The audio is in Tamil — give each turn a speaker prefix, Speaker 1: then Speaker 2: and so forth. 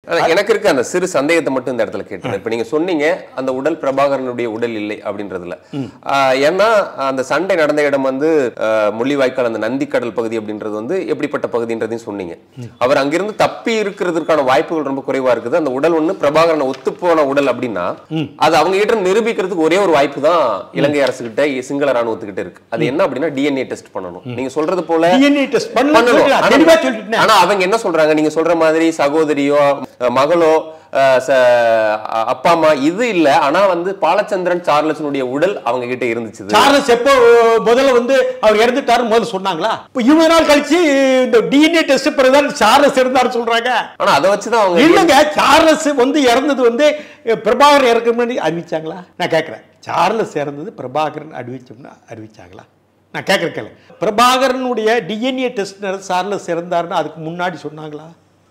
Speaker 1: ஆனா எனக்கு இருக்க அந்த சிறு சந்தேகத்தை மட்டும் இந்த இடத்துல கேட்டேன் இப்ப நீங்க சொன்னீங்க அந்த உடல் பிரபாகரனுடைய உடல் இல்லை அப்படின்றதுல ஆஹ் ஏன்னா அந்த சண்டை நடந்த இடம் வந்து ஆஹ் முள்ளிவாய்க்கால் அந்த நந்திக்கடல் பகுதி அப்படின்றது வந்து எப்படிப்பட்ட பகுதின்றதையும் சொன்னீங்க அவர் அங்கிருந்து தப்பி இருக்கிறதுக்கான வாய்ப்புகள் ரொம்ப குறைவா இருக்குது அந்த உடல் ஒண்ணு பிரபாகரனை ஒத்து போன உடல் அப்படின்னா அது அவங்க கிட்ட இருந்து நிரூபிக்கிறதுக்கு ஒரே ஒரு வாய்ப்பு தான் இலங்கை அரசு கிட்ட சிங்கள ராணுவத்துக்கிட்ட இருக்கு அது என்ன அப்படின்னா டிஎன்ஏ டெஸ்ட் பண்ணணும் நீங்க சொல்றது போல
Speaker 2: டிஎன்ஏ டெஸ்ட்
Speaker 1: பண்ணணும்.
Speaker 2: பண்ணணும்
Speaker 1: ஆனா-
Speaker 2: தெளிவா சொல்லிட்டேன்
Speaker 1: ஆனா அவங்க என்ன சொல்றாங்க நீங்க சொல்ற மாதிரி சகோதரியோ அஹ் மகளோ அஹ் ச- அ- அப்பா அம்மா இது இல்ல ஆனா வந்து பாலச்சந்திரன் சார்லஸனுடைய உடல் அவங்க கிட்ட இருந்துச்சு
Speaker 2: சார்லஸ் எப்போ முதல்ல வந்து அவர் இறந்துட்டாரு முதல்ல சொன்னாங்க இப்போ இருபது நாள் கழிச்சு இந்த டிஎன்ஏ டெஸ்ட் பிறகுதான் சார்லஸ் இருந்தாரு சொல்றாங்க
Speaker 1: ஆனா அதை வச்சுதான் அவங்க
Speaker 2: இல்லைங்க சார்லஸ் வந்து இறந்தது வந்து அஹ், பிரபாகரன் இறக்க முன்னாடி அறிவிச்சாங்களா நான் கேட்குறேன் சார்லஸ் இறந்தது பிரபாகரன் அறிவிச்சோம்னா அறிவிச்சாங்களா நான் கேட்குறேன் கேளு பிரபாகரனுடைய டிஎன்ஏ டெஸ்ட் சார்லஸ் இறந்தாருன்னு அதுக்கு முன்னாடி சொன்னாங்களா